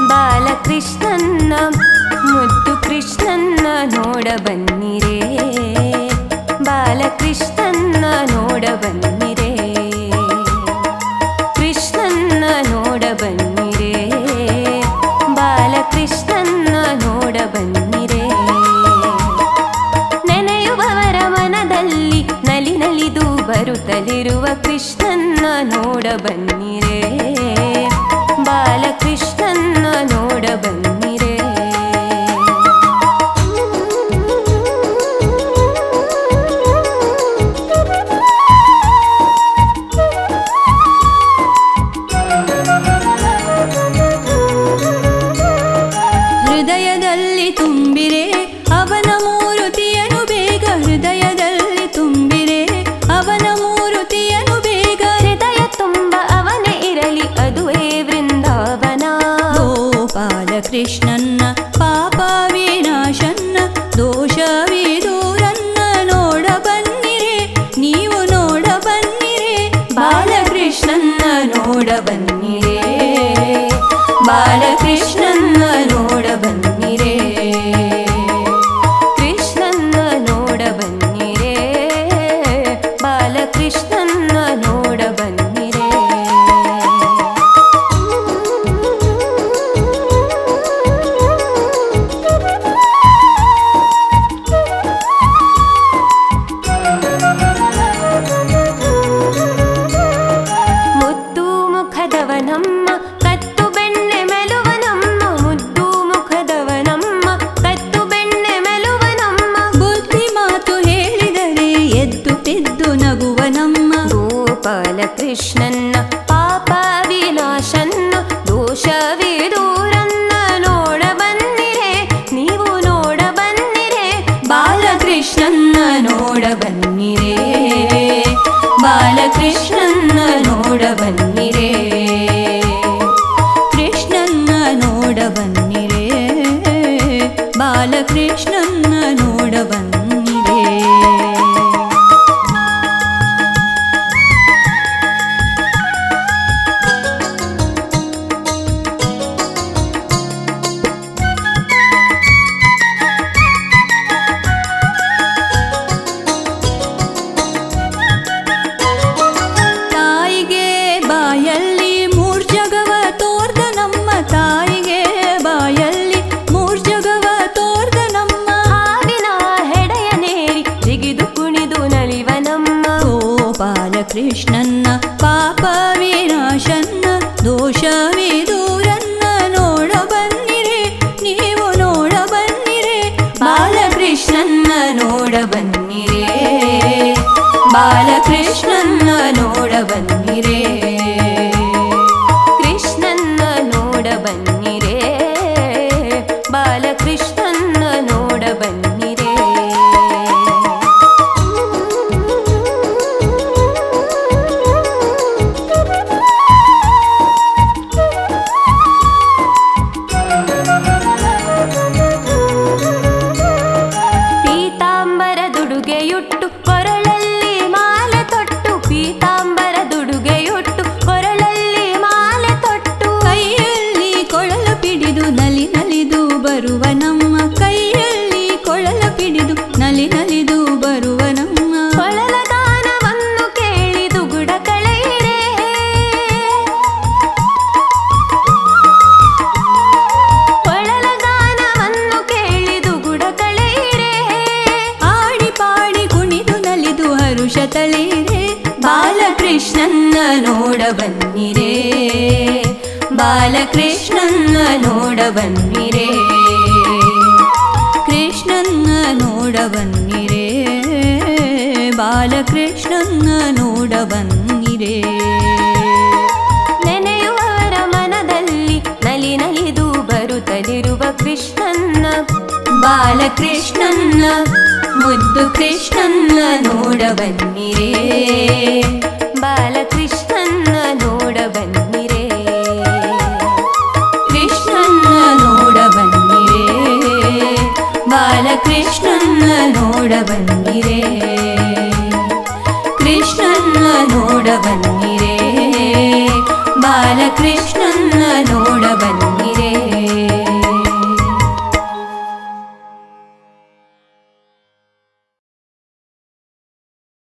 ಬಾಲಕೃಷ್ಣನ್ನ ಮುದ್ದು ಕೃಷ್ಣನ್ನ ನೋಡ ಬನ್ನಿರೇ ಬಾಲಕೃಷ್ಣನ್ನ ನೋಡ ಬನ್ನಿರೇ ಕೃಷ್ಣನ್ನ ನೋಡ ಬನ್ನಿರೇ ಬಾಲಕೃಷ್ಣನ್ನ ನೋಡ ಬನ್ನಿರೇ ನೆನೆಯುವವರ ಮನದಲ್ಲಿ ನಲಿ ನಲಿದು ಬರುತ್ತಲಿರುವ ಕೃಷ್ಣನ್ನ ನೋಡ ಬನ್ನಿರೇ ಬಾಲಕೃಷ್ಣನ್ನ ನೋಡ ಬನ್ನಿರೇ ಹೃದಯದಲ್ಲಿ ತುಂಬಿರೆ ಅವನ ಮೂರುತಿಯನು ಬೇಗ ಹೃದಯದಲ್ಲಿ ತುಂಬಿರೆ ಅವನ ಮೂರುತಿಯನು ಬೇಗ ಹೃದಯ ತುಂಬ ಅವನೇ ಇರಲಿ ಅದುವೇ ವೃಂದಾವನ ಗೋಪಾಲ ಕೃಷ್ಣನ್ನ ಪಾಪ ವಿನಾಶನ್ನ ದೋಷವೇ ದೂರನ್ನ ನೋಡ ಬನ್ನಿರೆ ನೀವು ನೋಡ ಬನ್ನಿರೆ ಬಾಲಕೃಷ್ಣನ್ನ ನೋಡ ಬನ್ನಿರೆ ಬಾಲಕೃಷ್ಣನ್ನ ನೋಡ ಬನ್ನಿರೆ ಕೃಷ್ಣನ್ನ ನೋಡ ಬನ್ನಿರೇ ಬಾಲಕೃಷ್ಣನ್ನ ನೋಡ ಬನ್ನಿರೇ ಮುದ್ದು ಮುಖದವನಮ್ಮ ಕತ್ತು ಬೆಣ್ಣೆ ಮೆಲುವನಮ್ಮ ಮುದ್ದು ಮುಖದವನಮ್ಮ ಕತ್ತು ಬೆಣ್ಣೆ ಮೆಲುವನಮ್ಮ ಬುದ್ಧಿ ಮಾತು ಹೇಳಿದರೆ ಎದ್ದು ಬಿದ್ದು ನಗುವ ನಮ್ಮ ಗೋಪಾಲ ಕೃಷ್ಣನ್ನ ಪಾಪ ವಿನಾಶನ್ನ ದೋಷವೇ ದೂರನ್ನ ನೋಡ ಬನ್ನಿರೆ ನೀವು ನೋಡ ಬನ್ನಿರೆ ಬಾಲಕೃಷ್ಣನ್ನ ನೋಡ ಬನ್ನಿರೆ ಬಾಲಕೃಷ್ಣನ್ನ ನೋಡ ಬನ್ನಿರೆ ಕೃಷ್ಣನ್ನ ನೋಡ ಬನ್ನಿರೆ ಬಾಲಕೃಷ್ಣನ್ನ ನೋಡ ಬನ್ನಿರೆ ತಾಯಿಗೆ ಬಾಯಲ್ಲಿ ಮೂರ್ಜಗವ ತೋರ್ದ ನಮ್ಮ ತಾಯಿಗೆ ಬಾಯಲ್ಲಿ ಮೂರ್ಜಗವ ತೋರ್ದ ನಮ್ಮ ಹಾವಿನ ಹೆಡೆಯ ನೇರಿ ಜಿಗಿದು ಕುಣಿದು ನಲಿವನಮ್ಮ ಗೋಪಾಲ ಕೃಷ್ಣನ್ನ ಪಾಪ ವಿನಾಶನ್ನ ದೋಷವೇ ದೂರನ್ನ ನೋಡ ಬನ್ನಿರೆ ನೀವು ನೋಡ ಬನ್ನಿರೆ ಬಾಲಕೃಷ್ಣನ್ನ ನೋಡ ಬನ್ನಿರೆ ಬಾಲಕೃಷ್ಣನ್ನ ನೋಡ ಬನ್ನಿರೆ ಕೃಷ್ಣನ್ನ ನೋಡ ಬನ್ನಿರೆ ಬಾಲಕೃಷ್ಣನ್ನ ನೋಡ ಬನ್ನಿರೆ ಪೀತಾಂಬರ ದುಡುಗೆಯುಟ್ಟು ಕೊರಳಲ್ಲಿ ಮಾಲೆ ತೊಟ್ಟು ಪೀತಾಂಬರ ದುಡುಗೆಯುಟ್ಟು ಕೊರಳಲ್ಲಿ ಮಾಲೆ ತೊಟ್ಟು ಕೈಯಲ್ಲಿ ಕೊಳಲ ಪಿಡಿದು ನಲಿ ನಲಿದು ಬರುವ ನಮ್ಮ ಕೈಯಲ್ಲಿ ಕೊಳಲ ಪಿಡಿದು ನಲಿ ನಲಿದು ಬರುವ ನಮ್ಮ ಕೊಳಲ ಗಾನವನ್ನು ಕೇಳಿದು ಗುಡ ಕಳೆಯಿರೆ ಕೊಳಲ ಗಾನವನ್ನು ಕೇಳಿದು ಗುಡ ಕಳೆಯಿರೆ ಆಡಿ ಪಾಡಿ ಕುಣಿದು ನಲಿದು ಹರುಷ ತಳಿರೆ ಬಾಲಕೃಷ್ಣನ್ನ ನೋಡ ಬನ್ನಿರೆ ಬಾಲಕೃಷ್ಣನ್ನ ನೋಡ ಬನ್ನಿರೆ ಕೃಷ್ಣನ್ನ ನೋಡ ಬನ್ನಿರೆ ಬಾಲಕೃಷ್ಣನ್ನ ನೋಡ ಬನ್ನಿರೆ ನೆನೆಯುವವರ ಮನದಲ್ಲಿ ನಲಿ ನಲಿದು ಬರುತ್ತಲಿರುವ ಕೃಷ್ಣನ್ನ ಬಾಲಕೃಷ್ಣನ್ನ ಮುದ್ದು ಕೃಷ್ಣನ್ನ ನೋಡ ಬನ್ನಿರೆ ಬಾಲಕೃಷ್ಣನ್ನ ನೋಡ ಬನ್ನಿರೆ ಕೃಷ್ಣನ್ನ ನೋಡ ಬನ್ನಿರೆ ಬಾಲಕೃಷ್ಣನ್ನ ನೋಡ ಬನ್ನಿರೆ ಕೃಷ್ಣನ್ನ ನೋಡ ಬನ್ನಿರೆ